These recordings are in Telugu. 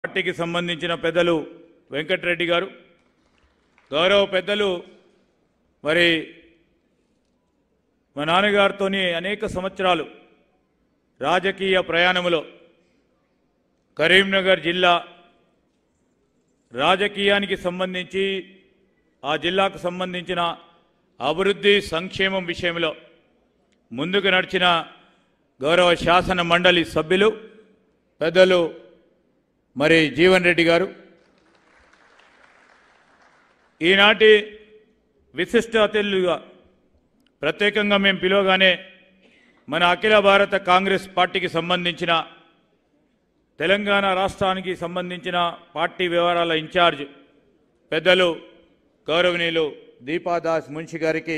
పార్టీకి సంబంధించిన పెద్దలు వెంకటరెడ్డి గారు గౌరవ పెద్దలు మరి మా నాన్నగారితోని అనేక సంవత్సరాలు రాజకీయ ప్రయాణములో కరీంనగర్ జిల్లా రాజకీయానికి సంబంధించి ఆ జిల్లాకు సంబంధించిన అభివృద్ధి సంక్షేమం విషయంలో ముందుకు నడిచిన గౌరవ శాసన మండలి సభ్యులు పెద్దలు మరి జీవన్ రెడ్డి గారు ఈనాటి విశిష్ట అతిథులుగా ప్రత్యేకంగా మేము పిలవగానే మన అఖిల భారత కాంగ్రెస్ పార్టీకి సంబంధించిన తెలంగాణ రాష్ట్రానికి సంబంధించిన పార్టీ వ్యవహారాల ఇన్ఛార్జ్ పెద్దలు గౌరవనీయులు దీపాదాస్ మున్షి గారికి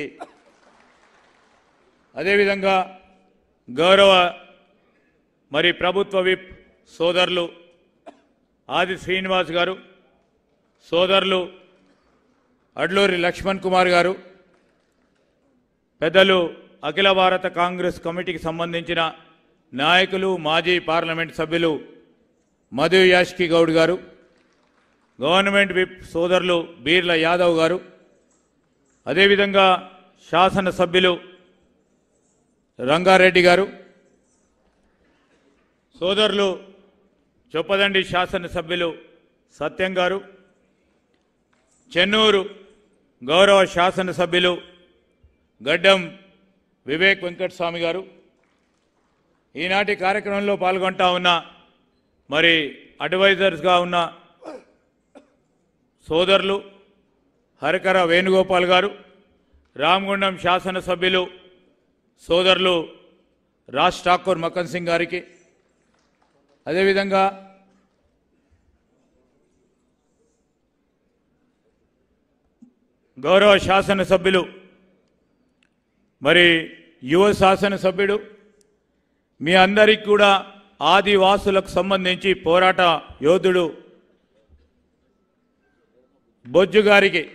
అదేవిధంగా గౌరవ మరి ప్రభుత్వ విప్ సోదరులు ఆది శ్రీనివాస్ గారు సోదరులు అడ్లూరి లక్ష్మణ్ కుమార్ గారు పెద్దలు అఖిల భారత కాంగ్రెస్ కమిటీకి సంబంధించిన నాయకులు మాజీ పార్లమెంట్ సభ్యులు మధు యాష్కి గౌడ్ గారు గవర్నమెంట్ విప్ సోదరులు బీర్ల యాదవ్ గారు అదేవిధంగా శాసనసభ్యులు రంగారెడ్డి గారు సోదరులు చొప్పదండి శాసనసభ్యులు సత్యం గారు చెన్నూరు గౌరవ శాసనసభ్యులు గడ్డం వివేక్ వెంకటస్వామి గారు ఈనాటి కార్యక్రమంలో పాల్గొంటా ఉన్న మరి అడ్వైజర్స్గా ఉన్న సోదరులు హరికర వేణుగోపాల్ గారు రామగుండం శాసనసభ్యులు సోదరులు రాజ్ ఠాకూర్ మక్కన్ సింగ్ గారికి అదేవిధంగా గౌరవ శాసనసభ్యులు మరి యువ శాసనసభ్యుడు మీ అందరికి కూడా ఆదివాసులకు సంబంధించి పోరాట యోధుడు బొజ్జు గారికి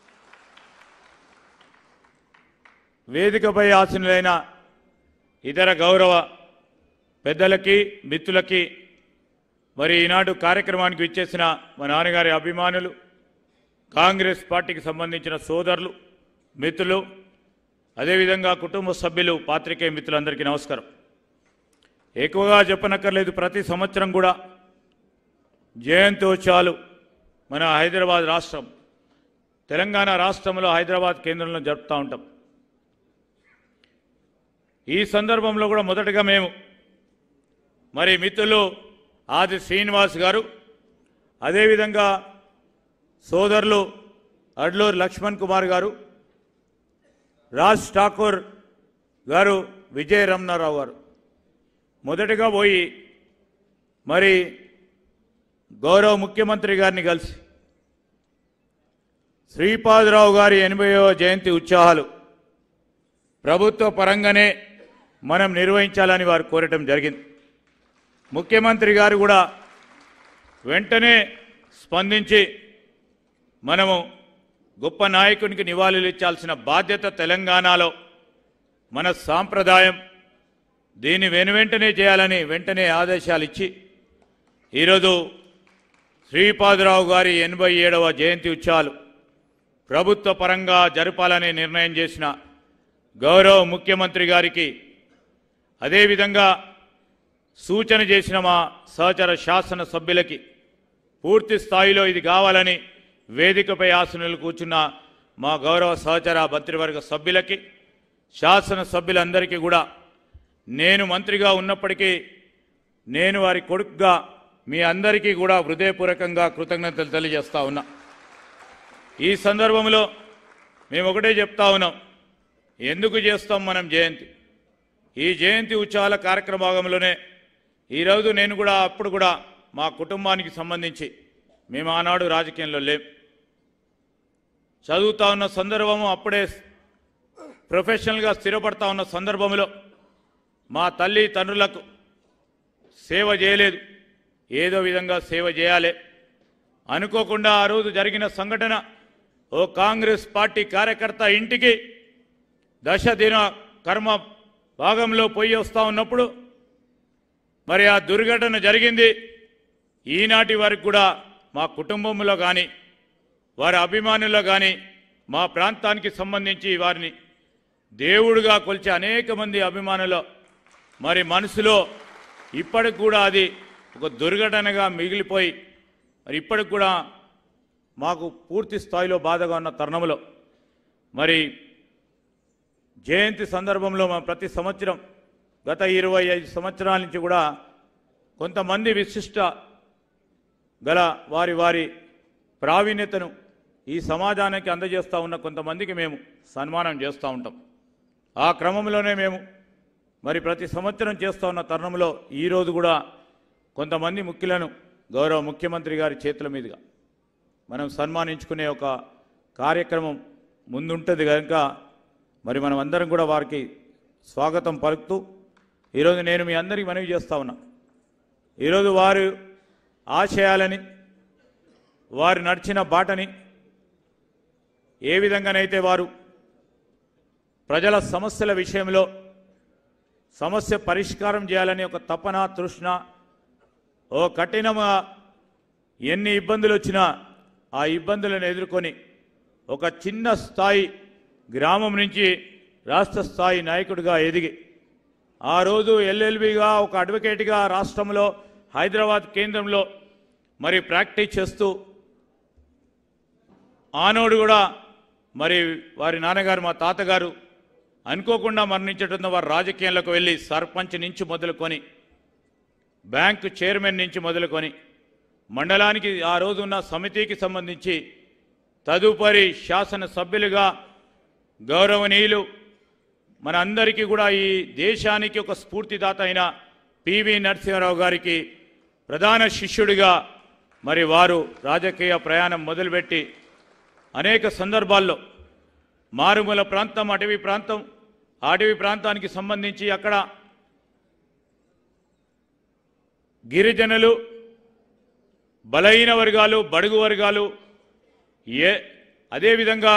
వేదికపై ఆసనులైన ఇతర గౌరవ పెద్దలకి మిత్రులకి మరి ఈనాడు కార్యక్రమానికి విచ్చేసిన మా నాన్నగారి అభిమానులు కాంగ్రెస్ పార్టీకి సంబంధించిన సోదరులు మిత్రులు అదేవిధంగా కుటుంబ సభ్యులు పాత్రికేయ మిత్రులందరికీ నమస్కారం ఎక్కువగా చెప్పనక్కర్లేదు ప్రతి సంవత్సరం కూడా జయంతోత్సవాలు మన హైదరాబాద్ రాష్ట్రం తెలంగాణ రాష్ట్రంలో హైదరాబాద్ కేంద్రంలో జరుపుతూ ఉంటాం ఈ సందర్భంలో కూడా మొదటగా మేము మరి మిత్రులు ఆది శ్రీనివాస్ గారు అదేవిధంగా సోదరులు అడ్లూరు లక్ష్మణ్ కుమార్ గారు రాజ్ ఠాకూర్ గారు విజయ రమణారావు గారు మొదటగా పోయి మరి గౌరవ ముఖ్యమంత్రి గారిని కలిసి శ్రీపాదరావు గారి ఎనభైవ జయంతి ఉత్సాహాలు ప్రభుత్వ పరంగానే మనం నిర్వహించాలని వారు కోరటం జరిగింది ముఖ్యమంత్రి గారు కూడా వెంటనే స్పందించి మనము గొప్ప నాయకునికి నివాళులు ఇచ్చాల్సిన బాధ్యత తెలంగాణలో మన సాంప్రదాయం దీన్ని వెనువెంటనే చేయాలని వెంటనే ఆదేశాలు ఇచ్చి ఈరోజు శ్రీపాదరావు గారి ఎనభై ఏడవ జయంతి ఉత్సవాలు ప్రభుత్వ పరంగా జరపాలని నిర్ణయం చేసిన గౌరవ ముఖ్యమంత్రి గారికి అదేవిధంగా సూచన చేసిన మా సహచర శాసన సభ్యులకి పూర్తి స్థాయిలో ఇది కావాలని వేదికపై ఆసనులు కూర్చున్న మా గౌరవ సహచర మంత్రివర్గ సభ్యులకి శాసన సభ్యులందరికీ కూడా నేను మంత్రిగా ఉన్నప్పటికీ నేను వారి కొడుకుగా మీ అందరికీ కూడా హృదయపూర్వకంగా కృతజ్ఞతలు తెలియజేస్తా ఉన్నా ఈ సందర్భంలో మేము ఒకటే చెప్తా ఉన్నాం ఎందుకు చేస్తాం మనం జయంతి ఈ జయంతి ఉత్సవాల కార్యక్రమంలోనే ఈరోజు నేను కూడా అప్పుడు కూడా మా కుటుంబానికి సంబంధించి మేము ఆనాడు రాజకీయంలో లేం చదువుతా ఉన్న సందర్భము అప్పుడే ప్రొఫెషనల్గా స్థిరపడతా ఉన్న సందర్భంలో మా తల్లి తండ్రులకు సేవ చేయలేదు ఏదో విధంగా సేవ చేయాలి అనుకోకుండా ఆ రోజు జరిగిన సంఘటన ఓ కాంగ్రెస్ పార్టీ కార్యకర్త ఇంటికి దశ దిన కర్మ భాగంలో పోయి వస్తా ఉన్నప్పుడు మరి ఆ దుర్ఘటన జరిగింది ఈనాటి వరకు కూడా మా కుటుంబంలో కానీ వారి అభిమానుల్లో కానీ మా ప్రాంతానికి సంబంధించి వారిని దేవుడిగా కొలిచే అనేక మంది అభిమానులు మరి మనసులో ఇప్పటికి కూడా అది ఒక దుర్ఘటనగా మిగిలిపోయి మరి ఇప్పటికి కూడా మాకు పూర్తి స్థాయిలో బాధగా ఉన్న తరుణంలో మరి జయంతి సందర్భంలో మా ప్రతి సంవత్సరం గత ఇరవై ఐదు సంవత్సరాల నుంచి కూడా కొంతమంది విశిష్ట గల వారి వారి ప్రావీణ్యతను ఈ సమాజానికి అందజేస్తూ ఉన్న కొంతమందికి మేము సన్మానం చేస్తూ ఉంటాం ఆ క్రమంలోనే మేము మరి ప్రతి సంవత్సరం చేస్తూ ఉన్న తరుణంలో ఈరోజు కూడా కొంతమంది ముఖ్యులను గౌరవ ముఖ్యమంత్రి గారి చేతుల మీదుగా మనం సన్మానించుకునే ఒక కార్యక్రమం ముందుంటుంది కనుక మరి మనం అందరం కూడా వారికి స్వాగతం పలుకుతూ ఈరోజు నేను మీ అందరికీ మనవి చేస్తా ఉన్నా ఈరోజు వారు ఆశయాలని వారు నడిచిన బాటని ఏ విధంగానైతే వారు ప్రజల సమస్యల విషయంలో సమస్య పరిష్కారం చేయాలని ఒక తపన తృష్ణ ఓ కఠినమా ఎన్ని ఇబ్బందులు వచ్చినా ఆ ఇబ్బందులను ఎదుర్కొని ఒక చిన్న స్థాయి గ్రామం నుంచి రాష్ట్ర స్థాయి నాయకుడిగా ఎదిగి ఆ రోజు ఎల్ఎల్బిగా ఒక అడ్వకేట్గా రాష్ట్రంలో హైదరాబాద్ కేంద్రంలో మరి ప్రాక్టీస్ చేస్తూ ఆనోడు కూడా మరి వారి నాన్నగారు మా తాతగారు అనుకోకుండా మరణించడంతో వారు రాజకీయాలకు వెళ్ళి సర్పంచ్ నుంచి మొదలుకొని బ్యాంకు చైర్మన్ నుంచి మొదలుకొని మండలానికి ఆ రోజు ఉన్న సమితికి సంబంధించి తదుపరి శాసన సభ్యులుగా గౌరవనీయులు మన అందరికీ కూడా ఈ దేశానికి ఒక స్ఫూర్తిదాత అయిన పివి నరసింహారావు గారికి ప్రధాన శిష్యుడిగా మరి వారు రాజకీయ ప్రయాణం మొదలుపెట్టి అనేక సందర్భాల్లో మారుమూల ప్రాంతం అటవీ ప్రాంతం ఆ అటవీ ప్రాంతానికి సంబంధించి అక్కడ గిరిజనులు బలహీన వర్గాలు బడుగు వర్గాలు ఏ అదేవిధంగా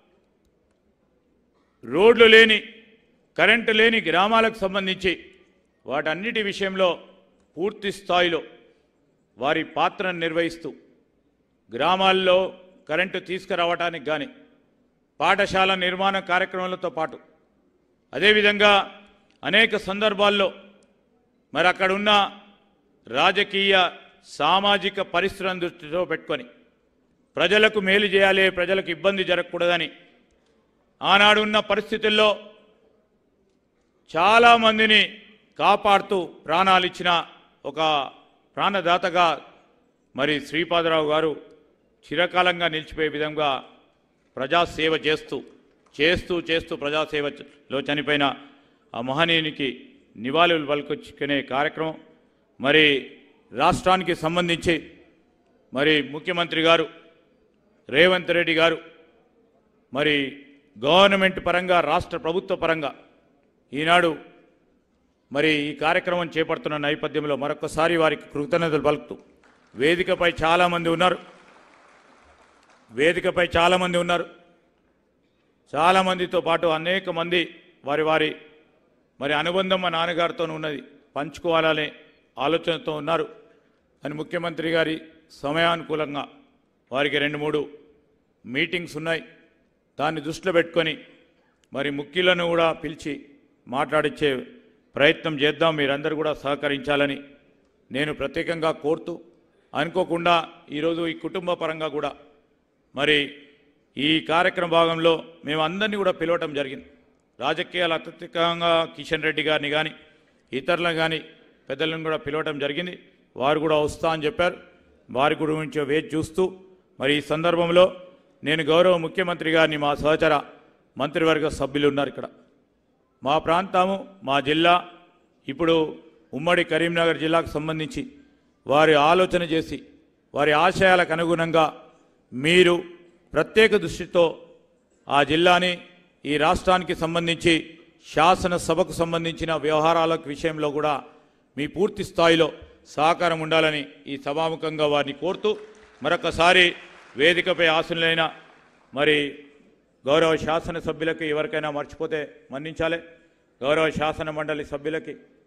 రోడ్లు లేని కరెంటు లేని గ్రామాలకు సంబంధించి వాటన్నిటి విషయంలో పూర్తి స్థాయిలో వారి పాత్రను నిర్వహిస్తూ గ్రామాల్లో కరెంటు తీసుకురావడానికి కానీ పాఠశాల నిర్మాణ కార్యక్రమాలతో పాటు అదేవిధంగా అనేక సందర్భాల్లో మరి అక్కడ ఉన్న రాజకీయ సామాజిక పరిస్థితులను దృష్టిలో పెట్టుకొని ప్రజలకు మేలు చేయాలి ప్రజలకు ఇబ్బంది జరగకూడదని ఆనాడు ఉన్న పరిస్థితుల్లో చాలామందిని కాపాడుతూ ప్రాణాలు ఇచ్చిన ఒక ప్రాణదాతగా మరి శ్రీపాదరావు గారు చిరకాలంగా నిలిచిపోయే విధంగా ప్రజాసేవ చేస్తూ చేస్తూ చేస్తూ ప్రజాసేవలో చనిపోయిన ఆ మహనీయునికి నివాళులు పలుకొచ్చుకునే కార్యక్రమం మరి రాష్ట్రానికి సంబంధించి మరి ముఖ్యమంత్రి గారు రేవంత్ రెడ్డి గారు మరి గవర్నమెంట్ పరంగా రాష్ట్ర ప్రభుత్వ పరంగా ఈనాడు మరి ఈ కార్యక్రమం చేపడుతున్న నేపథ్యంలో మరొకసారి వారికి కృతజ్ఞతలు పలుకుతూ వేదికపై చాలామంది ఉన్నారు వేదికపై చాలామంది ఉన్నారు చాలామందితో పాటు అనేక మంది వారి వారి మరి అనుబంధం మా నాన్నగారితో ఉన్నది పంచుకోవాలనే ఆలోచనతో ఉన్నారు అని ముఖ్యమంత్రి గారి సమయానుకూలంగా వారికి రెండు మూడు మీటింగ్స్ ఉన్నాయి దాన్ని దృష్టిలో పెట్టుకొని మరి ముఖ్యులను కూడా పిలిచి మాట్లాడించే ప్రయత్నం చేద్దాం మీరందరూ కూడా సహకరించాలని నేను ప్రత్యేకంగా కోరుతూ అనుకోకుండా ఈరోజు ఈ కుటుంబ పరంగా కూడా మరి ఈ కార్యక్రమ భాగంలో మేము అందరినీ కూడా పిలవటం జరిగింది రాజకీయాలు అత్యధికంగా కిషన్ రెడ్డి గారిని కానీ ఇతరులను కానీ పెద్దలను కూడా పిలవటం జరిగింది వారు కూడా వస్తా అని చెప్పారు వారి గురించి వేచి చూస్తూ మరి ఈ సందర్భంలో నేను గౌరవ ముఖ్యమంత్రి గారిని మా సహచర మంత్రివర్గ సభ్యులు ఉన్నారు ఇక్కడ మా ప్రాంతము మా జిల్లా ఇప్పుడు ఉమ్మడి కరీంనగర్ జిల్లాకు సంబంధించి వారి ఆలోచన చేసి వారి ఆశయాలకు అనుగుణంగా మీరు ప్రత్యేక దృష్టితో ఆ జిల్లాని ఈ రాష్ట్రానికి సంబంధించి శాసనసభకు సంబంధించిన వ్యవహారాల విషయంలో కూడా మీ పూర్తి స్థాయిలో సహకారం ఉండాలని ఈ సభాముఖంగా వారిని కోరుతూ మరొకసారి వేదికపై ఆశనులైన మరి గౌరవ శాసన సభ్యులకి ఎవరికైనా మర్చిపోతే మన్నించాలి గౌరవ శాసన మండలి సభ్యులకి